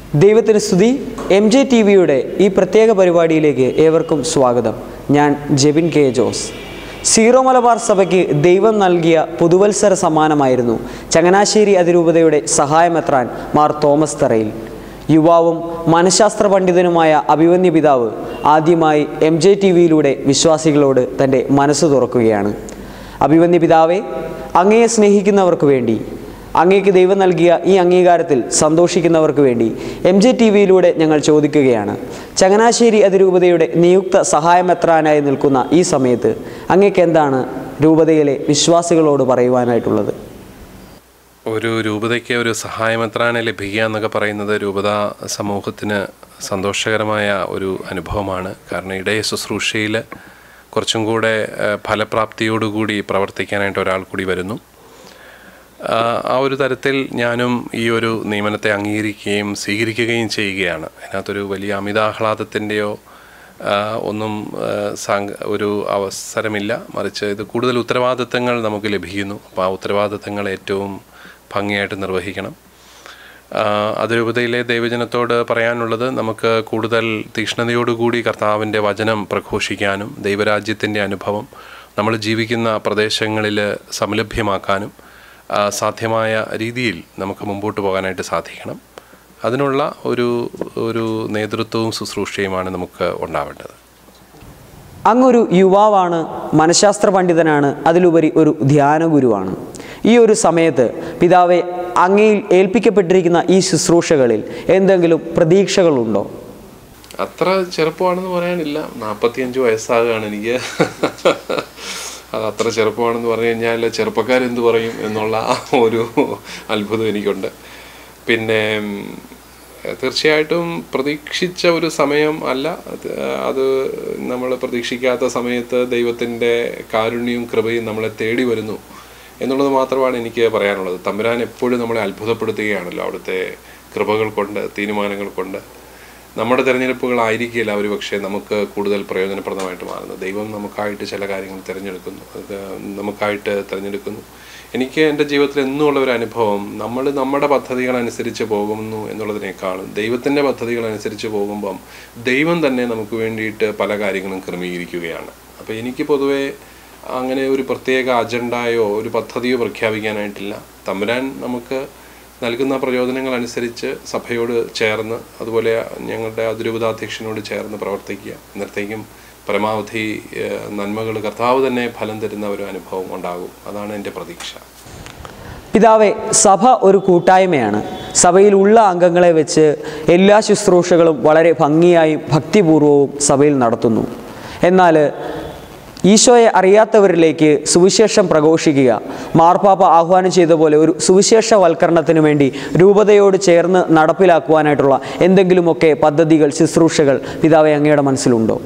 ദൈവത്തിന് സ്തുതി M J T വിയുടെ ഈ പ്രത്യേക പരിപാടിയിലേക്ക് ഏവർക്കും സ്വാഗതം ഞാൻ ജെബിൻ കെ ജോസ് സീറോ മലബാർ സഭയ്ക്ക് ദൈവം നൽകിയ പുതുവത്സര സമ്മാനമായിരുന്നു ചങ്ങനാശ്ശേരി അതിരൂപതയുടെ സഹായമെത്രാൻ മാർ തോമസ് തറയിൽ യുവാവും മനഃശാസ്ത്ര പണ്ഡിതനുമായ അഭിമന്യ പിതാവ് ആദ്യമായി എം ജെ ടി വിയിലൂടെ വിശ്വാസികളോട് തൻ്റെ മനസ്സ് തുറക്കുകയാണ് അഭിമന്യ പിതാവെ അങ്ങയെ സ്നേഹിക്കുന്നവർക്ക് വേണ്ടി അങ്ങേക്ക് ദൈവം നൽകിയ ഈ അംഗീകാരത്തിൽ സന്തോഷിക്കുന്നവർക്ക് വേണ്ടി എം ജെ ടി വിയിലൂടെ ഞങ്ങൾ ചോദിക്കുകയാണ് ചങ്ങനാശ്ശേരി അതിരൂപതയുടെ നിയുക്ത സഹായമെത്രാനായി നിൽക്കുന്ന ഈ സമയത്ത് അങ്ങേക്ക് എന്താണ് രൂപതയിലെ വിശ്വാസികളോട് പറയുവാനായിട്ടുള്ളത് ഒരു രൂപതയ്ക്ക് ഒരു സഹായമെത്രാനെ ലഭിക്കുക എന്നൊക്കെ പറയുന്നത് രൂപത സമൂഹത്തിന് സന്തോഷകരമായ ഒരു അനുഭവമാണ് കാരണം ഇടയ ശുശ്രൂഷയിൽ കുറച്ചും കൂടെ ഏഹ്, ഫലപ്രാപ്തിയോടുകൂടി പ്രവർത്തിക്കാനായിട്ട് ഒരാൾ കൂടി വരുന്നു ആ ആ ഒരു തരത്തിൽ ഞാനും ഈ ഒരു നിയമനത്തെ അംഗീകരിക്കുകയും സ്വീകരിക്കുകയും ചെയ്യുകയാണ് അതിനകത്തൊരു വലിയ അമിതാഹ്ലാദത്തിൻ്റെയോ ഒന്നും ആ, സാങ്ക ഒരു അവസരമില്ല മറിച്ച് ഇത് കൂടുതൽ ഉത്തരവാദിത്തങ്ങൾ നമുക്ക് ലഭിക്കുന്നു അപ്പോൾ ആ ഉത്തരവാദിത്തങ്ങൾ ഏറ്റവും ഭംഗിയായിട്ട് നിർവഹിക്കണം ആ, അതിരൂപതയിലെ ദൈവജനത്തോട് പറയാനുള്ളത് നമുക്ക് കൂടുതൽ തീക്ഷ്ണതയോടുകൂടി കർത്താവിൻ്റെ വചനം പ്രഘോഷിക്കാനും ദൈവരാജ്യത്തിൻ്റെ അനുഭവം നമ്മൾ ജീവിക്കുന്ന പ്രദേശങ്ങളിൽ സംലഭ്യമാക്കാനും ആ, സാധ്യമായ രീതിയിൽ നമുക്ക് മുമ്പോട്ട് പോകാനായിട്ട് സാധിക്കണം അതിനുള്ള ഒരു ഒരു നേതൃത്വവും ശുശ്രൂഷയുമാണ് നമുക്ക് ഉണ്ടാവേണ്ടത് അങ്ങൊരു യുവാവാണ് മനഃശാസ്ത്ര പണ്ഡിതനാണ് അതിലുപരി ഒരു ധ്യാന ഗുരുവാണ് ഈ ഒരു സമയത്ത് പിതാവെ അങ്ങയിൽ ഏൽപ്പിക്കപ്പെട്ടിരിക്കുന്ന ഈ ശുശ്രൂഷകളിൽ എന്തെങ്കിലും പ്രതീക്ഷകളുണ്ടോ അത്ര ചെറുപ്പമാണെന്ന് പറയാനില്ല നാൽപ്പത്തിയഞ്ച് വയസ്സാകുകയാണ് എനിക്ക് അത് അത്ര ചെറുപ്പമാണെന്ന് പറഞ്ഞു കഴിഞ്ഞാൽ ചെറുപ്പക്കാരെന്ത് പറയും എന്നുള്ള ആ ഒരു അത്ഭുതം എനിക്കുണ്ട് പിന്നെ ഉം, തീർച്ചയായിട്ടും പ്രതീക്ഷിച്ച ഒരു സമയം അല്ല അത് അത് നമ്മൾ പ്രതീക്ഷിക്കാത്ത സമയത്ത് ദൈവത്തിൻ്റെ കാരുണ്യവും കൃപയും നമ്മളെ തേടി വരുന്നു എന്നുള്ളത് മാത്രമാണ് എനിക്ക് പറയാനുള്ളത് തമ്പുരാൻ എപ്പോഴും നമ്മളെ അത്ഭുതപ്പെടുത്തുകയാണല്ലോ അവിടുത്തെ കൃപകൾ കൊണ്ട് തീരുമാനങ്ങൾ കൊണ്ട് നമ്മുടെ തിരഞ്ഞെടുപ്പുകളായിരിക്കില്ല ഒരു പക്ഷേ നമുക്ക് കൂടുതൽ പ്രയോജനപ്രദമായിട്ട് മാറുന്നത് ദൈവം നമുക്കായിട്ട് ചില കാര്യങ്ങൾ തിരഞ്ഞെടുക്കുന്നു അത് നമുക്കായിട്ട് തിരഞ്ഞെടുക്കുന്നു എനിക്ക് എൻ്റെ ജീവിതത്തിൽ എന്നുമുള്ള ഒരു അനുഭവം നമ്മൾ നമ്മുടെ പദ്ധതികൾ അനുസരിച്ച് പോകുന്നു എന്നുള്ളതിനേക്കാളും ദൈവത്തിൻ്റെ പദ്ധതികൾ അനുസരിച്ച് പോകുമ്പം ദൈവം തന്നെ നമുക്ക് വേണ്ടിയിട്ട് പല കാര്യങ്ങളും ക്രമീകരിക്കുകയാണ് അപ്പോൾ എനിക്ക് പൊതുവേ അങ്ങനെ ഒരു പ്രത്യേക അജണ്ടയോ ഒരു പദ്ധതിയോ പ്രഖ്യാപിക്കാനായിട്ടില്ല തമ്പുരാൻ നമുക്ക് നൽകുന്ന പ്രചോദനങ്ങൾ അനുസരിച്ച് സഭയോട് ചേർന്ന് അതുപോലെ ഞങ്ങളുടെ അതിരൂപതാധ്യക്ഷനോട് ചേർന്ന് പ്രവർത്തിക്കുക ഇന്നത്തേക്കും പരമാവധി നന്മകൾ കർത്താവ് തന്നെ ഫലം തരുന്ന ഒരു അനുഭവം ഉണ്ടാകും അതാണ് എൻ്റെ പ്രതീക്ഷ പിതാവെ സഭ ഒരു കൂട്ടായ്മയാണ് സഭയിലുള്ള അംഗങ്ങളെ വെച്ച് എല്ലാ ശുശ്രൂഷകളും വളരെ ഭംഗിയായും ഭക്തിപൂർവവും സഭയിൽ നടത്തുന്നു എന്നാൽ ഈശോയെ അറിയാത്തവരിലേക്ക് സുവിശേഷം പ്രഘോഷിക്കുക മാർപ്പാപ്പ ആഹ്വാനം ചെയ്ത പോലെ ഒരു സുവിശേഷവൽക്കരണത്തിന് വേണ്ടി രൂപതയോട് ചേർന്ന് നടപ്പിലാക്കുവാനായിട്ടുള്ള എന്തെങ്കിലുമൊക്കെ പദ്ധതികൾ ശുശ്രൂഷകൾ പിതാവെ അങ്ങയുടെ മനസ്സിലുണ്ടോ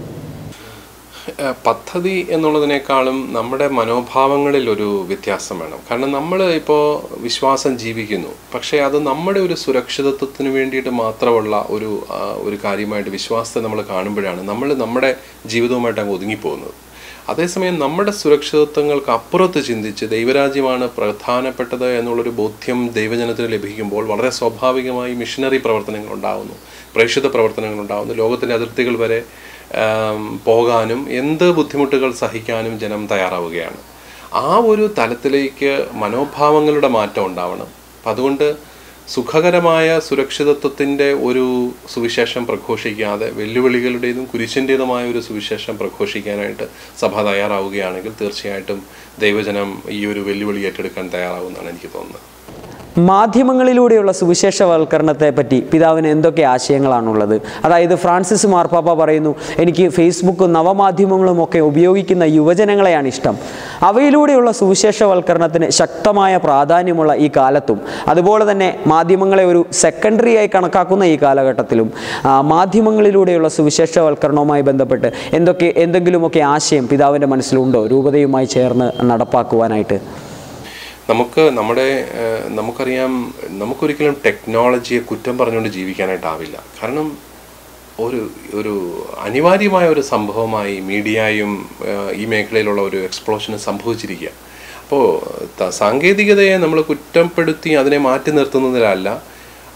ഏഹ് പദ്ധതി എന്നുള്ളതിനേക്കാളും നമ്മുടെ മനോഭാവങ്ങളിൽ ഒരു വ്യത്യാസം വേണം കാരണം നമ്മൾ ഇപ്പോൾ വിശ്വാസം ജീവിക്കുന്നു പക്ഷേ അത് നമ്മുടെ ഒരു സുരക്ഷിതത്വത്തിന് വേണ്ടിയിട്ട് മാത്രമുള്ള ഒരു ആ, ഒരു കാര്യമായിട്ട് വിശ്വാസത്തെ നമ്മൾ കാണുമ്പോഴാണ് നമ്മൾ നമ്മുടെ ജീവിതവുമായിട്ട് അങ്ങ് ഒതുങ്ങിപ്പോകുന്നത് അതേസമയം നമ്മുടെ സുരക്ഷിതത്വങ്ങൾക്ക് അപ്പുറത്ത് ചിന്തിച്ച് ദൈവരാജ്യമാണ് പ്രധാനപ്പെട്ടത് എന്നുള്ളൊരു ബോധ്യം ദൈവജനത്തിന് ലഭിക്കുമ്പോൾ വളരെ സ്വാഭാവികമായി മിഷനറി പ്രവർത്തനങ്ങൾ ഉണ്ടാകുന്നു പ്രേക്ഷിത പ്രവർത്തനങ്ങൾ ഉണ്ടാകുന്നു ലോകത്തിൻ്റെ അതിർത്തികൾ വരെ ആം, പോകാനും എന്ത് ബുദ്ധിമുട്ടുകൾ സഹിക്കാനും ജനം തയ്യാറാവുകയാണ് ആ ഒരു തലത്തിലേക്ക് മനോഭാവങ്ങളുടെ മാറ്റം ഉണ്ടാവണം അപ്പം അതുകൊണ്ട് സുഖകരമായ സുരക്ഷിതത്വത്തിൻ്റെ ഒരു സുവിശേഷം പ്രഘോഷിക്കാതെ വെല്ലുവിളികളുടേതും കുരിശിൻ്റേതുമായ ഒരു സുവിശേഷം പ്രഘോഷിക്കാനായിട്ട് സഭ തയ്യാറാവുകയാണെങ്കിൽ തീർച്ചയായിട്ടും ദൈവജനം ഈ ഒരു വെല്ലുവിളി ഏറ്റെടുക്കാൻ തയ്യാറാവുമെന്നാണ് എനിക്ക് തോന്നുന്നത് മാധ്യമങ്ങളിലൂടെയുള്ള സുവിശേഷവൽക്കരണത്തെ പറ്റി പിതാവിന് എന്തൊക്കെ ആശയങ്ങളാണുള്ളത് അതായത് ഫ്രാൻസിസ് മാർപ്പാപ്പ പറയുന്നു എനിക്ക് ഫേസ്ബുക്കും നവമാധ്യമങ്ങളും ഒക്കെ ഉപയോഗിക്കുന്ന യുവജനങ്ങളെയാണ് ഇഷ്ടം അവയിലൂടെയുള്ള സുവിശേഷവൽക്കരണത്തിന് ശക്തമായ പ്രാധാന്യമുള്ള ഈ കാലത്തും അതുപോലെ തന്നെ മാധ്യമങ്ങളെ ഒരു സെക്കൻഡറി ആയി കണക്കാക്കുന്ന ഈ കാലഘട്ടത്തിലും ആ, മാധ്യമങ്ങളിലൂടെയുള്ള സുവിശേഷവൽക്കരണവുമായി ബന്ധപ്പെട്ട് എന്തൊക്കെ എന്തെങ്കിലുമൊക്കെ ആശയം പിതാവിൻ്റെ മനസ്സിലുണ്ടോ രൂപതയുമായി ചേർന്ന് നടപ്പാക്കുവാനായിട്ട് നമുക്ക് നമ്മുടെ ഏഹ്, നമുക്കറിയാം നമുക്കൊരിക്കലും ടെക്നോളജിയെ കുറ്റം പറഞ്ഞുകൊണ്ട് ജീവിക്കാനായിട്ടാവില്ല കാരണം ഒരു ഒരു അനിവാര്യമായ ഒരു സംഭവമായി മീഡിയയും ഏഹ്, ഈ മേഖലയിലുള്ള ഒരു എക്സ്പ്ലോഷന് സംഭവിച്ചിരിക്കുക അപ്പോൾ ത- സാങ്കേതികതയെ നമ്മൾ കുറ്റപ്പെടുത്തി അതിനെ മാറ്റി നിർത്തുന്നതിലല്ല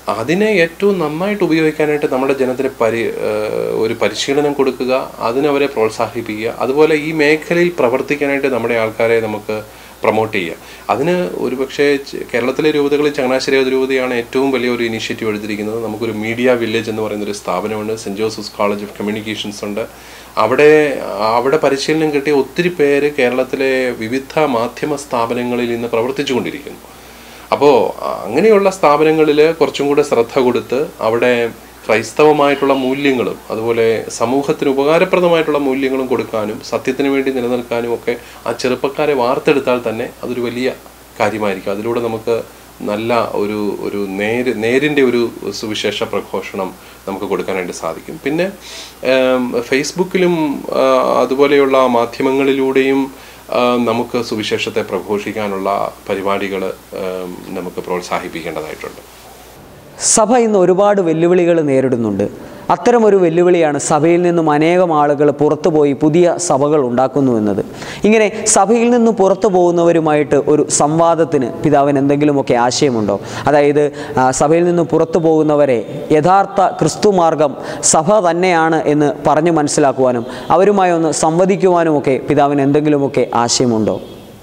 അതിനെ ഏറ്റവും നന്നായിട്ട് ഉപയോഗിക്കാനായിട്ട് നമ്മുടെ ജനത്തിന് പരി ഏഹ് ഒരു പരിശീലനം കൊടുക്കുക അതിനവരെ പ്രോത്സാഹിപ്പിക്കുക അതുപോലെ ഈ മേഖലയിൽ പ്രവർത്തിക്കാനായിട്ട് നമ്മുടെ ആൾക്കാരെ നമുക്ക് പ്രൊമോട്ട് ചെയ്യുക അതിന് ഒരുപക്ഷെ ച- കേരളത്തിലെ രൂപതകളിൽ ചങ്ങനാശ്ശേരി രൂപതയാണ് ഏറ്റവും വലിയ ഒരു ഇനിഷ്യേറ്റീവ് എടുത്തിരിക്കുന്നത് നമുക്കൊരു മീഡിയ വില്ലേജ് എന്ന് പറയുന്ന ഒരു സ്ഥാപനമുണ്ട് saint Joseph's college of communications ഉണ്ട് അവിടെ അവിടെ പരിശീലനം കിട്ടിയ ഒത്തിരി പേര് കേരളത്തിലെ വിവിധ മാധ്യമ സ്ഥാപനങ്ങളിൽ ഇന്ന് പ്രവർത്തിച്ചുകൊണ്ടിരിക്കുന്നു അപ്പോൾ അങ്ങനെയുള്ള സ്ഥാപനങ്ങളിൽ കുറച്ചും കൂടെ ശ്രദ്ധ കൊടുത്ത് അവിടെ ക്രൈസ്തവമായിട്ടുള്ള മൂല്യങ്ങളും അതുപോലെ സമൂഹത്തിന് ഉപകാരപ്രദമായിട്ടുള്ള മൂല്യങ്ങളും കൊടുക്കാനും സത്യത്തിന് വേണ്ടി നിലനിൽക്കാനും ഒക്കെ ആ ചെറുപ്പക്കാരെ വാർത്തെടുത്താൽ തന്നെ അതൊരു വലിയ കാര്യമായിരിക്കും അതിലൂടെ നമുക്ക് നല്ല ഒരു ഒരു നേര് നേരിൻ്റെ ഒരു സുവിശേഷ പ്രഘോഷണം നമുക്ക് കൊടുക്കാനായിട്ട് സാധിക്കും പിന്നെ ഏം, ഫേസ്ബുക്കിലും ആ, അതുപോലെയുള്ള മാധ്യമങ്ങളിലൂടെയും ആ, നമുക്ക് സുവിശേഷത്തെ പ്രഘോഷിക്കാനുള്ള പരിപാടികൾ നമുക്ക് പ്രോത്സാഹിപ്പിക്കേണ്ടതായിട്ടുണ്ട് സഭ ഇന്ന് ഒരുപാട് വെല്ലുവിളികൾ നേരിടുന്നുണ്ട് അത്തരമൊരു വെല്ലുവിളിയാണ് സഭയിൽ നിന്നും അനേകം ആളുകൾ പുറത്തുപോയി പുതിയ സഭകൾ ഉണ്ടാക്കുന്നു എന്നത് ഇങ്ങനെ സഭയിൽ നിന്ന് പുറത്തു പോകുന്നവരുമായിട്ട് ഒരു സംവാദത്തിന് പിതാവിന് എന്തെങ്കിലുമൊക്കെ ആശയമുണ്ടോ അതായത് ആ, സഭയിൽ നിന്ന് പുറത്തു പോകുന്നവരെ യഥാർത്ഥ ക്രിസ്തു മാർഗം സഭ തന്നെയാണ് എന്ന് പറഞ്ഞു മനസ്സിലാക്കുവാനും അവരുമായി ഒന്ന് സംവദിക്കുവാനുമൊക്കെ പിതാവിന് എന്തെങ്കിലുമൊക്കെ ആശയമുണ്ടോ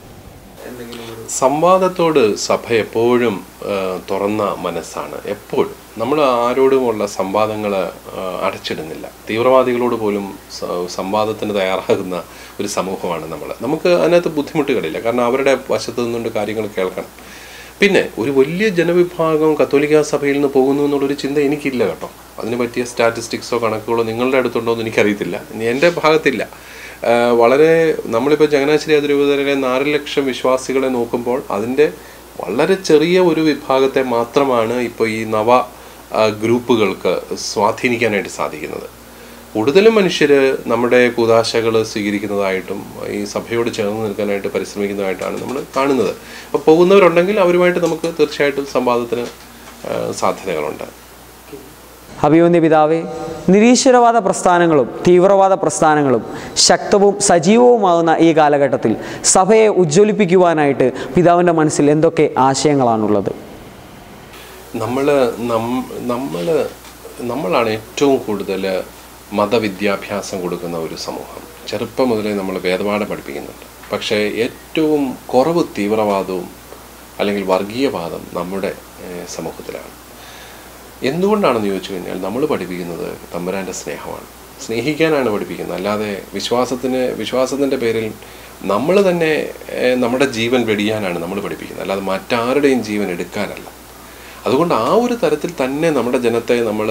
സംവാദത്തോട് സഭ എപ്പോഴും ആ, തുറന്ന മനസ്സാണ് എപ്പോഴും നമ്മൾ ആരോടുമുള്ള സംവാദങ്ങൾ അടച്ചിടുന്നില്ല തീവ്രവാദികളോട് പോലും സ- സംവാദത്തിന് തയ്യാറാകുന്ന ഒരു സമൂഹമാണ് നമ്മൾ നമുക്ക് അതിനകത്ത് ബുദ്ധിമുട്ടുകളില്ല കാരണം അവരുടെ വശത്ത് നിന്നുകൊണ്ട് കാര്യങ്ങൾ കേൾക്കണം പിന്നെ ഒരു വലിയ ജനവിഭാഗം കത്തോലിക്ക സഭയിൽ നിന്ന് പോകുന്നു എന്നുള്ളൊരു ചിന്ത എനിക്കില്ല കേട്ടോ അതിന് പറ്റിയ സ്റ്റാറ്റിസ്റ്റിക്സോ കണക്കുകളോ നിങ്ങളുടെ അടുത്തുണ്ടോ എന്ന് എനിക്കറിയത്തില്ല ഇനി എൻ്റെ ഭാഗത്തില്ല ആഹ് വളരെ നമ്മളിപ്പോൾ ചങ്ങനാശ്ശേരി അതിരൂപതയിലെ നാല് ലക്ഷം വിശ്വാസികളെ നോക്കുമ്പോൾ അതിൻ്റെ വളരെ ചെറിയ ഒരു വിഭാഗത്തെ മാത്രമാണ് ഇപ്പോൾ ഈ നവ ആഹ് ഗ്രൂപ്പുകൾക്ക് സ്വാധീനിക്കാനായിട്ട് സാധിക്കുന്നത് കൂടുതലും മനുഷ്യർ നമ്മുടെ കൂതാശകൾ സ്വീകരിക്കുന്നതായിട്ടും ഈ സഭയോട് ചേർന്ന് നിൽക്കാനായിട്ട് പരിശ്രമിക്കുന്നതായിട്ടാണ് നമ്മൾ കാണുന്നത് അപ്പോൾ പോകുന്നവരുണ്ടെങ്കിൽ അവരുമായിട്ട് നമുക്ക് തീർച്ചയായിട്ടും സംവാദത്തിന് ആഹ് സാധ്യതകളുണ്ട് അഭിമന്യ പിതാവേ നിരീശ്വരവാദ പ്രസ്ഥാനങ്ങളും തീവ്രവാദ പ്രസ്ഥാനങ്ങളും ശക്തവും സജീവവുമാകുന്ന ഈ കാലഘട്ടത്തിൽ സഭയെ ഉജ്ജ്വലിപ്പിക്കുവാനായിട്ട് പിതാവിൻ്റെ മനസ്സിൽ എന്തൊക്കെ ആശയങ്ങളാണുള്ളത് നമ്മൾ നമ്മൾ നമ്മളാണ് ഏറ്റവും കൂടുതൽ മതവിദ്യാഭ്യാസം കൊടുക്കുന്ന ഒരു സമൂഹം ചെറുപ്പം മുതലേ നമ്മൾ വേദപാഠം പഠിപ്പിക്കുന്നുണ്ട് പക്ഷേ ഏറ്റവും കുറവ് തീവ്രവാദവും അല്ലെങ്കിൽ വർഗീയവാദം നമ്മുടെ ഏഹ്, സമൂഹത്തിലാണ് എന്തുകൊണ്ടാണെന്ന് ചോദിച്ചു കഴിഞ്ഞാൽ നമ്മൾ പഠിപ്പിക്കുന്നത് തമ്പുരാൻ്റെ സ്നേഹമാണ് സ്നേഹിക്കാനാണ് പഠിപ്പിക്കുന്നത് അല്ലാതെ വിശ്വാസത്തിന് വിശ്വാസത്തിൻ്റെ പേരിൽ നമ്മൾ തന്നെ ഏഹ്, നമ്മുടെ ജീവൻ വെടിയാനാണ് നമ്മൾ പഠിപ്പിക്കുന്നത് അല്ലാതെ മറ്റാരുടെയും ജീവൻ എടുക്കാനല്ല അതുകൊണ്ട് ആ ഒരു തരത്തിൽ തന്നെ നമ്മുടെ ജനത്തെ നമ്മൾ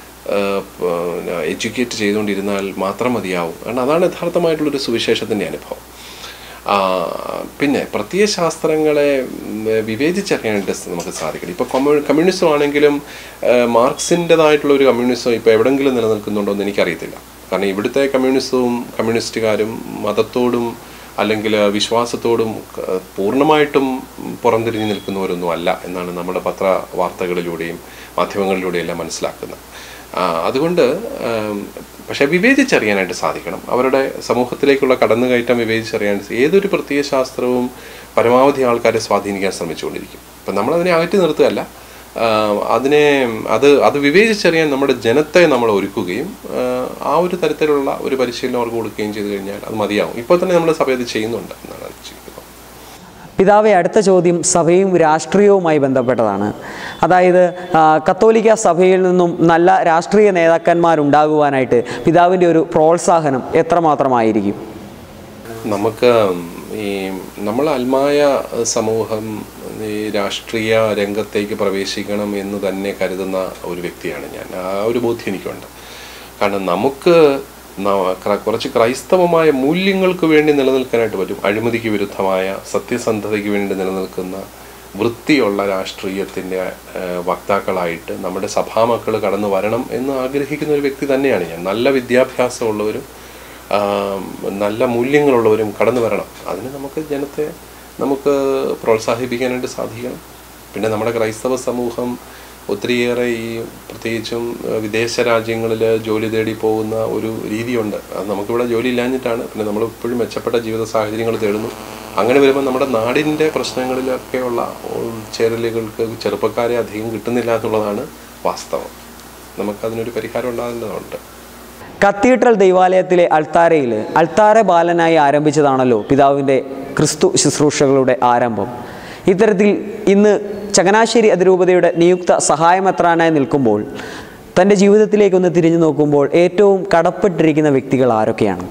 എഡ്യൂക്കേറ്റ് ചെയ്തുകൊണ്ടിരുന്നാൽ മാത്രം മതിയാവും കാരണം അതാണ് യഥാർത്ഥമായിട്ടുള്ളൊരു സുവിശേഷത്തിൻ്റെ അനുഭവം ആ, പിന്നെ പ്രത്യയശാസ്ത്രങ്ങളെ ഉം, വിവേചിച്ചറിയാനായിട്ട് നമുക്ക് സാധിക്കണം ഇപ്പോൾ കമ്മ്യൂ കമ്മ്യൂണിസം ആണെങ്കിലും മാർക്സിൻ്റെതായിട്ടുള്ള ഒരു കമ്മ്യൂണിസം ഇപ്പോൾ എവിടെങ്കിലും നിലനിൽക്കുന്നുണ്ടോ എന്ന് എനിക്കറിയത്തില്ല കാരണം ഇവിടുത്തെ കമ്മ്യൂണിസവും കമ്മ്യൂണിസ്റ്റുകാരും മതത്തോടും അല്ലെങ്കിൽ വിശ്വാസത്തോടും ക- പൂർണ്ണമായിട്ടും പുറംതിരിഞ്ഞ് നിൽക്കുന്നവരൊന്നും അല്ല എന്നാണ് നമ്മുടെ പത്ര വാർത്തകളിലൂടെയും മാധ്യമങ്ങളിലൂടെയും എല്ലാം മനസ്സിലാക്കുന്നത് ആ, അതുകൊണ്ട് ആം, പക്ഷെ വിവേചിച്ചറിയാനായിട്ട് സാധിക്കണം അവരുടെ സമൂഹത്തിലേക്കുള്ള കടന്നുകയറ്റം വിവേചിച്ചറിയാൻ ഏതൊരു പ്രത്യയ ശാസ്ത്രവും പരമാവധി ആൾക്കാരെ സ്വാധീനിക്കാൻ ശ്രമിച്ചുകൊണ്ടിരിക്കും അപ്പം നമ്മളതിനെ അകറ്റി നിർത്തുകയല്ല ആ, അതിനെ അത് അത് വിവേചിച്ചറിയാൻ നമ്മുടെ ജനത്തെ നമ്മൾ ഒരുക്കുകയും ആ, ആ ഒരു തരത്തിലുള്ള ഒരു പരിശീലനം അവർക്ക് കൊടുക്കുകയും ചെയ്തു കഴിഞ്ഞാൽ അത് മതിയാവും ഇപ്പോൾ തന്നെ നമ്മുടെ സഭ അത് ചെയ്യുന്നുണ്ട് എന്നാണ് ചിന്തിക്കുന്നത് പിതാവെ അടുത്ത ചോദ്യം സഭയും രാഷ്ട്രീയവുമായി ബന്ധപ്പെട്ടതാണ് അതായത് ആ, കത്തോലിക്ക സഭയിൽ നിന്നും നല്ല രാഷ്ട്രീയ നേതാക്കന്മാരുണ്ടാകുവാനായിട്ട് പിതാവിൻ്റെ ഒരു പ്രോത്സാഹനം എത്രമാത്രമായിരിക്കും നമുക്ക് ഈ നമ്മൾ അൽമായ സമൂഹം ഈ രാഷ്ട്രീയ രംഗത്തേക്ക് പ്രവേശിക്കണം എന്ന് തന്നെ കരുതുന്ന ഒരു വ്യക്തിയാണ് ഞാൻ ആ ഒരു ബോധ്യം എനിക്കുണ്ട് കാരണം നമുക്ക് ന- ക്ര- കുറച്ച് ക്രൈസ്തവമായ മൂല്യങ്ങൾക്ക് വേണ്ടി നിലനിൽക്കാനായിട്ട് പറ്റും അഴിമതിക്ക് വിരുദ്ധമായ സത്യസന്ധതയ്ക്ക് വേണ്ടി നിലനിൽക്കുന്ന വൃത്തിയുള്ള രാഷ്ട്രീയത്തിൻ്റെ ഏഹ്, വക്താക്കളായിട്ട് നമ്മുടെ സഭാമക്കൾ കടന്നു വരണം എന്ന് ആഗ്രഹിക്കുന്ന ഒരു വ്യക്തി തന്നെയാണ് ഞാൻ നല്ല വിദ്യാഭ്യാസമുള്ളവരും ആം, നല്ല മൂല്യങ്ങളുള്ളവരും കടന്നു വരണം അതിന് നമുക്ക് ജനത്തെ നമുക്ക് പ്രോത്സാഹിപ്പിക്കാനായിട്ട് സാധിക്കണം പിന്നെ നമ്മുടെ ക്രൈസ്തവ സമൂഹം ഒത്തിരിയേറെ ഈ പ്രത്യേകിച്ചും ഏഹ്, വിദേശ രാജ്യങ്ങളിൽ ജോലി തേടി പോകുന്ന ഒരു രീതിയുണ്ട് അത് നമുക്കിവിടെ ജോലി ഇല്ലാഞ്ഞിട്ടാണ് പിന്നെ നമ്മൾ ഇപ്പോഴും മെച്ചപ്പെട്ട ജീവിത സാഹചര്യങ്ങൾ തേടുന്നു അങ്ങനെ വരുമ്പോൾ നമ്മുടെ നാടിൻ്റെ പ്രശ്നങ്ങളിലൊക്കെയുള്ള ചേരലുകൾക്ക് ചെറുപ്പക്കാരെ അധികം കിട്ടുന്നില്ല എന്നുള്ളതാണ് വാസ്തവം നമുക്കതിനൊരു പരിഹാരം ഉണ്ടാകേണ്ടതുണ്ട് കത്തീഡ്രൽ ദൈവാലയത്തിലെ അൾത്താരയിൽ അൾത്താര ബാലനായി ആരംഭിച്ചതാണല്ലോ പിതാവിൻ്റെ ക്രിസ്തു ശുശ്രൂഷകളുടെ ആരംഭം ഇത്തരത്തിൽ ഇന്ന് ചങ്ങനാശ്ശേരി അതിരൂപതയുടെ നിയുക്ത സഹായമെത്രാനായി നിൽക്കുമ്പോൾ തൻ്റെ ജീവിതത്തിലേക്കൊന്ന് തിരിഞ്ഞു നോക്കുമ്പോൾ ഏറ്റവും കടപ്പെട്ടിരിക്കുന്ന വ്യക്തികൾ ആരൊക്കെയാണ്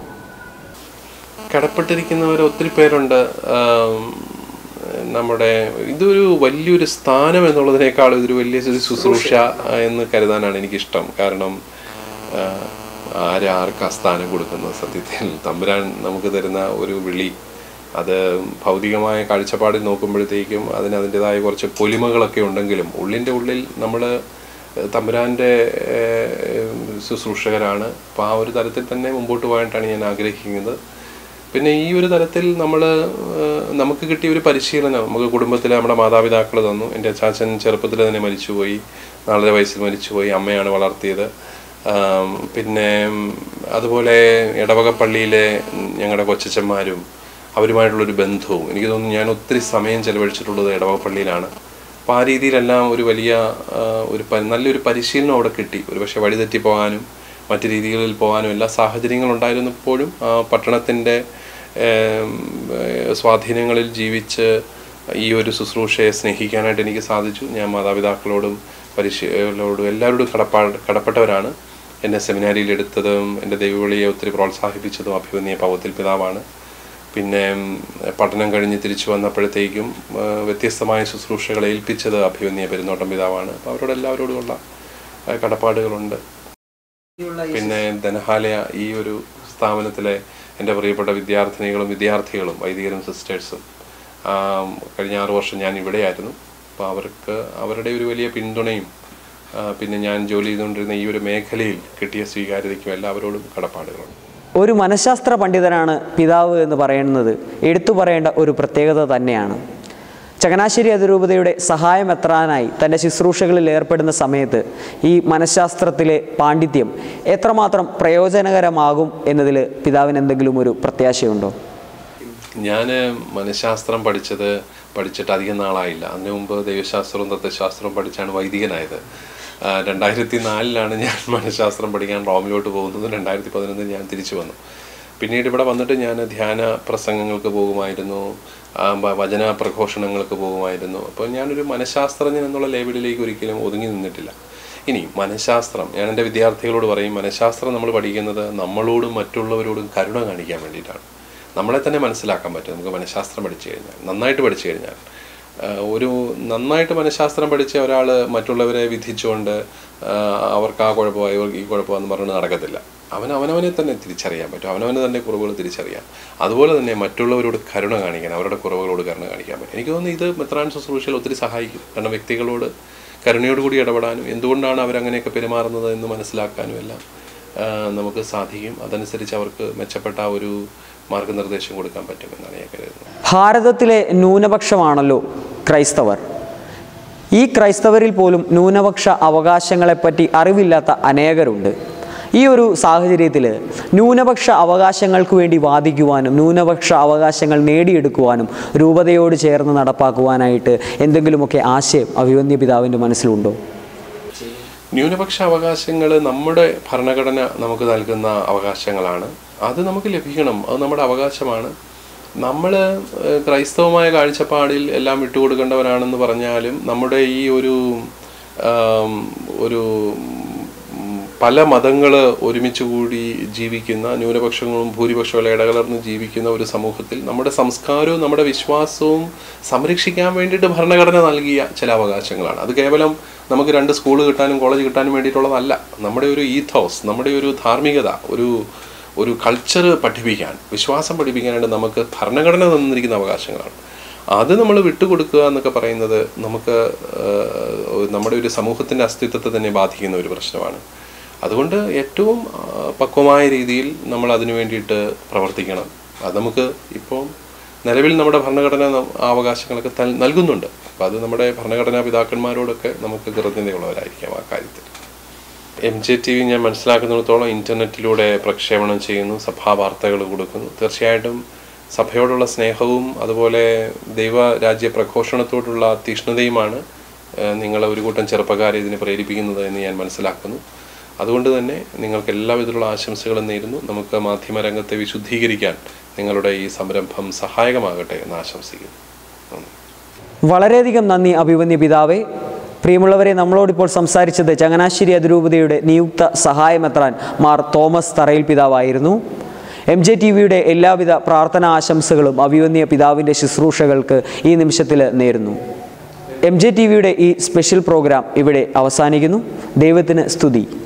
കടപ്പെട്ടിരിക്കുന്നവർ ഒത്തിരി പേരുണ്ട് ആം, നമ്മുടെ ഇതൊരു വലിയൊരു സ്ഥാനം എന്നുള്ളതിനേക്കാൾ ഇതൊരു വലിയ ഒരു ശുശ്രൂഷ ആ, എന്ന് കരുതാനാണ് എനിക്കിഷ്ടം കാരണം ആ, ആരാർക്ക് ആ സ്ഥാനം കൊടുക്കുന്നത് സത്യത്തിൽ തമ്പുരാൻ നമുക്ക് തരുന്ന ഒരു വിളി അത് ഭൗതികമായ കാഴ്ചപ്പാടിൽ നോക്കുമ്പോഴത്തേക്കും അതിന് അതിൻ്റെതായ കുറച്ച് പൊലിമകളൊക്കെ ഉണ്ടെങ്കിലും ഉള്ളിൻ്റെ ഉള്ളിൽ നമ്മൾ തമ്പുരാൻ്റെ ഏഹ്, ശുശ്രൂഷകരാണ് അപ്പോൾ ആ ഒരു തരത്തിൽ തന്നെ മുമ്പോട്ട് പോകാനായിട്ടാണ് ഞാൻ ആഗ്രഹിക്കുന്നത് പിന്നെ ഈ ഒരു തരത്തിൽ നമ്മൾ നമുക്ക് കിട്ടിയ ഒരു പരിശീലനം നമുക്ക് കുടുംബത്തിലെ നമ്മുടെ മാതാപിതാക്കൾ തന്നു എൻ്റെ അച്ചാച്ചൻ ചെറുപ്പത്തിൽ തന്നെ മരിച്ചുപോയി നാലര വയസ്സിൽ മരിച്ചുപോയി അമ്മയാണ് വളർത്തിയത് ആം, പിന്നെ ഉം, അതുപോലെ ഇടവക പള്ളിയിലെ ഞങ്ങളുടെ കൊച്ചച്ചന്മാരും അവരുമായിട്ടുള്ളൊരു ബന്ധവും എനിക്ക് തോന്നുന്നു ഞാൻ ഒത്തിരി സമയം ചെലവഴിച്ചിട്ടുള്ളത് ഇടവക പള്ളിയിലാണ് അപ്പോൾ ആ രീതിയിലെല്ലാം ഒരു വലിയ ആ, ഒരു പ- നല്ലൊരു പരിശീലനം അവിടെ കിട്ടി ഒരു പക്ഷേ വഴിതെറ്റി പോകാനും മറ്റു രീതികളിൽ പോകാനും എല്ലാ സാഹചര്യങ്ങളുണ്ടായിരുന്നപ്പോഴും ആ പട്ടണത്തിൻ്റെ ഏം, ഏ, സ്വാധീനങ്ങളിൽ ജീവിച്ച് ഈ ഒരു ശുശ്രൂഷയെ സ്നേഹിക്കാനായിട്ട് എനിക്ക് സാധിച്ചു ഞാൻ മാതാപിതാക്കളോടും പരിശീലോടും എല്ലാവരോടും കടപ്പാ കടപ്പെട്ടവരാണ് എന്നെ സെമിനാരിയിൽ എടുത്തതും എൻ്റെ ദൈവവിളിയെ ഒത്തിരി പ്രോത്സാഹിപ്പിച്ചതും അഭിമന്യ പൗത്തിൽ പിതാവാണ് പിന്നെ ഉം, പഠനം കഴിഞ്ഞ് തിരിച്ചു വന്നപ്പോഴത്തേക്കും ആ, വ്യത്യസ്തമായ ശുശ്രൂഷകൾ ഏൽപ്പിച്ചത് അഭിമന്യ പെരുന്നോട്ടം പിതാവാണ് അപ്പോൾ അവരോട് എല്ലാവരോടുമുള്ള ആ, കടപ്പാടുകളുണ്ട് പിന്നെ ധനഹാലയ ഈ ഒരു സ്ഥാപനത്തിലെ എൻ്റെ പ്രിയപ്പെട്ട വിദ്യാർത്ഥിനികളും വിദ്യാർത്ഥികളും വൈദികരും സിസ്റ്റേഴ്സും ആം, കഴിഞ്ഞ ആറു വർഷം ഞാൻ ഇവിടെയായിരുന്നു അപ്പോൾ അവർക്ക് അവരുടെ ഒരു വലിയ പിന്തുണയും ആ, പിന്നെ ഞാൻ ജോലി ചെയ്തുകൊണ്ടിരുന്ന ഈ ഒരു മേഖലയിൽ കിട്ടിയ സ്വീകാര്യതയ്ക്കും എല്ലാവരോടും കടപ്പാടുകളുണ്ട് ഒരു മനഃശാസ്ത്ര പണ്ഡിതനാണ് പിതാവ് എന്ന് പറയുന്നത് എടുത്തു പറയേണ്ട ഒരു പ്രത്യേകത തന്നെയാണ് ചങ്ങനാശ്ശേരി അതിരൂപതയുടെ സഹായം എത്രാനായി തൻ്റെ ശുശ്രൂഷകളിൽ ഏർപ്പെടുന്ന സമയത്ത് ഈ മനഃശാസ്ത്രത്തിലെ പാണ്ഡിത്യം എത്രമാത്രം പ്രയോജനകരമാകും എന്നതിൽ പിതാവിന് എന്തെങ്കിലും ഒരു പ്രത്യാശയുണ്ടോ ഞാൻ മനഃശാസ്ത്രം പഠിച്ചത് പഠിച്ചിട്ട് അധികം നാളായില്ല അതിനു മുമ്പ് ദൈവശാസ്ത്രവും തത്വശാസ്ത്രവും പഠിച്ചാണ് വൈദികനായത് ആ, രണ്ടായിരത്തി നാലിലാണ് ഞാൻ മനഃശാസ്ത്രം പഠിക്കാൻ റോമിലോട്ട് പോകുന്നത് രണ്ടായിരത്തി പതിനൊന്നിൽ ഞാൻ തിരിച്ചു വന്നു പിന്നീട് ഇവിടെ വന്നിട്ട് ഞാൻ ധ്യാന പ്രസംഗങ്ങൾക്ക് പോകുമായിരുന്നു ആ, വ- വചന പ്രഘോഷണങ്ങൾക്ക് പോകുമായിരുന്നു അപ്പോൾ ഞാനൊരു മനഃശാസ്ത്രജ്ഞൻ എന്നുള്ള ലേബലിലേക്ക് ഒരിക്കലും ഒതുങ്ങി നിന്നിട്ടില്ല ഇനി മനഃശാസ്ത്രം ഞാൻ എൻ്റെ വിദ്യാർത്ഥികളോട് പറയും മനഃശാസ്ത്രം നമ്മൾ പഠിക്കുന്നത് നമ്മളോടും മറ്റുള്ളവരോടും കരുണ കാണിക്കാൻ വേണ്ടിയിട്ടാണ് നമ്മളെ തന്നെ മനസ്സിലാക്കാൻ പറ്റും നമുക്ക് മനഃശാസ്ത്രം പഠിച്ചു കഴിഞ്ഞാൽ നന്നായിട്ട് പഠിച്ചു കഴിഞ്ഞാൽ ആഹ് ഒരു നന്നായിട്ട് മനഃശാസ്ത്രം പഠിച്ച ഒരാൾ മറ്റുള്ളവരെ വിധിച്ചുകൊണ്ട് ആഹ് അവർക്ക് ആ കുഴപ്പമായി ഇവർക്ക് ഈ കുഴപ്പമെന്ന് പറഞ്ഞ് നടക്കത്തില്ല അവൻ അവനവനെ തന്നെ തിരിച്ചറിയാൻ പറ്റും അവനവന് തന്നെ കുറവുകൾ തിരിച്ചറിയാം അതുപോലെ തന്നെ മറ്റുള്ളവരോട് കരുണ കാണിക്കാൻ അവരുടെ കുറവുകളോട് കരുണ കാണിക്കാൻ പറ്റും എനിക്ക് തോന്നുന്നു ഇത് മെത്രാൻ ശുശ്രൂഷയിൽ ഒത്തിരി സഹായിക്കും കാരണം വ്യക്തികളോട് കരുണയോടുകൂടി ഇടപെടാനും എന്തുകൊണ്ടാണ് അവരങ്ങനെയൊക്കെ പെരുമാറുന്നത് എന്ന് മനസ്സിലാക്കാനും എല്ലാം ആഹ് നമുക്ക് സാധിക്കും അതനുസരിച്ച് അവർക്ക് മെച്ചപ്പെട്ട ആ ഒരു മാർഗനിർദ്ദേശം കൊടുക്കാൻ പറ്റുമെന്നാണ് ഞാൻ കരുതുന്നത് ഭാരതത്തിലെ ന്യൂനപക്ഷമാണല്ലോ ക്രൈസ്തവർ ഈ ക്രൈസ്തവരിൽ പോലും ന്യൂനപക്ഷ അവകാശങ്ങളെപ്പറ്റി അറിവില്ലാത്ത അനേകരുണ്ട് ഈ ഒരു സാഹചര്യത്തിൽ ന്യൂനപക്ഷ അവകാശങ്ങൾക്ക് വേണ്ടി വാദിക്കുവാനും ന്യൂനപക്ഷ അവകാശങ്ങൾ നേടിയെടുക്കുവാനും രൂപതയോട് ചേർന്ന് നടപ്പാക്കുവാനായിട്ട് എന്തെങ്കിലുമൊക്കെ ആശയം അഭിവന്യ പിതാവിൻ്റെ മനസ്സിലുണ്ടോ ന്യൂനപക്ഷ അവകാശങ്ങൾ നമ്മുടെ ഭരണഘടന നമുക്ക് നൽകുന്ന അവകാശങ്ങളാണ് അത് നമുക്ക് ലഭിക്കണം അത് നമ്മുടെ അവകാശമാണ് നമ്മൾ ക്രൈസ്തവമായ കാഴ്ചപ്പാടിൽ എല്ലാം വിട്ടുകൊടുക്കേണ്ടവരാണെന്ന് പറഞ്ഞാലും നമ്മുടെ ഈ ഒരു ആം, ഒരു ഉം, പല മതങ്ങൾ ഒരുമിച്ച് കൂടി ജീവിക്കുന്ന ന്യൂനപക്ഷങ്ങളും ഭൂരിപക്ഷങ്ങളും ഇടകലർന്ന് ജീവിക്കുന്ന ഒരു സമൂഹത്തിൽ നമ്മുടെ സംസ്കാരവും നമ്മുടെ വിശ്വാസവും സംരക്ഷിക്കാൻ വേണ്ടിയിട്ട് ഭരണഘടന നൽകിയ ചില അവകാശങ്ങളാണ് അത് കേവലം നമുക്ക് രണ്ട് സ്കൂൾ കിട്ടാനും കോളേജ് കിട്ടാനും വേണ്ടിയിട്ടുള്ളതല്ല നമ്മുടെ ഒരു ഈഥോസ് നമ്മുടെ ഒരു ധാർമ്മികത ഒരു ഒരു കൾച്ചർ പഠിപ്പിക്കാൻ വിശ്വാസം പഠിപ്പിക്കാനായിട്ട് നമുക്ക് ഭരണഘടന തന്നിരിക്കുന്ന അവകാശങ്ങളാണ് അത് നമ്മൾ വിട്ടുകൊടുക്കുക എന്നൊക്കെ പറയുന്നത് നമുക്ക് ആഹ്, നമ്മുടെ ഒരു സമൂഹത്തിൻ്റെ അസ്തിത്വത്തെ തന്നെ ബാധിക്കുന്ന ഒരു പ്രശ്നമാണ് അതുകൊണ്ട് ഏറ്റവും ആഹ്, പക്വമായ രീതിയിൽ നമ്മൾ അതിനു വേണ്ടിയിട്ട് പ്രവർത്തിക്കണം അത് നമുക്ക് ഇപ്പോൾ നിലവിൽ നമ്മുടെ ഭരണഘടന ന- ആ അവകാശങ്ങളൊക്കെ തൽ- നൽകുന്നുണ്ട് അപ്പം അത് നമ്മുടെ ഭരണഘടനാ പിതാക്കന്മാരോടൊക്കെ നമുക്ക് കൃതജ്ഞതയുള്ളവരായിരിക്കാം ആ കാര്യത്തിൽ എം ജെ ടി വി ഞാൻ മനസ്സിലാക്കുന്നിടത്തോളം ഇൻ്റർനെറ്റിലൂടെ പ്രക്ഷേപണം ചെയ്യുന്നു സഭാ വാർത്തകൾ കൊടുക്കുന്നു തീർച്ചയായിട്ടും സഭയോടുള്ള സ്നേഹവും അതുപോലെ ദൈവരാജ്യ പ്രഘോഷണത്തോടുള്ള തീഷ്ണതയുമാണ് ഏഹ്, നിങ്ങളെ ഒരു കൂട്ടം ചെറുപ്പക്കാരെ ഇതിന് പ്രേരിപ്പിക്കുന്നത് എന്ന് ഞാൻ മനസ്സിലാക്കുന്നു അതുകൊണ്ട് തന്നെ നിങ്ങൾക്ക് എല്ലാവിധത്തിലുള്ള ആശംസകളും നേരുന്നു നമുക്ക് മാധ്യമരംഗത്തെ വിശുദ്ധീകരിക്കാൻ നിങ്ങളുടെ ഈ സംരംഭം സഹായകമാകട്ടെ എന്ന് ആശംസിക്കുന്നു നന്ദി വളരെയധികം നന്ദി അഭിമന്യ പിതാവേ പ്രിയമുള്ളവരെ നമ്മളോടിപ്പോൾ സംസാരിച്ചത് ചങ്ങനാശ്ശേരി അതിരൂപതയുടെ നിയുക്ത സഹായമെത്രാൻ മാർ തോമസ് തറയിൽ പിതാവായിരുന്നു എം ജെ ടി വിയുടെ എല്ലാവിധ പ്രാർത്ഥനാ ആശംസകളും അഭിമന്യ പിതാവിൻ്റെ ശുശ്രൂഷകൾക്ക് ഈ നിമിഷത്തിൽ നേരുന്നു എം ജെ ടി വിയുടെ ഈ സ്പെഷ്യൽ പ്രോഗ്രാം ഇവിടെ അവസാനിക്കുന്നു ദൈവത്തിന് സ്തുതി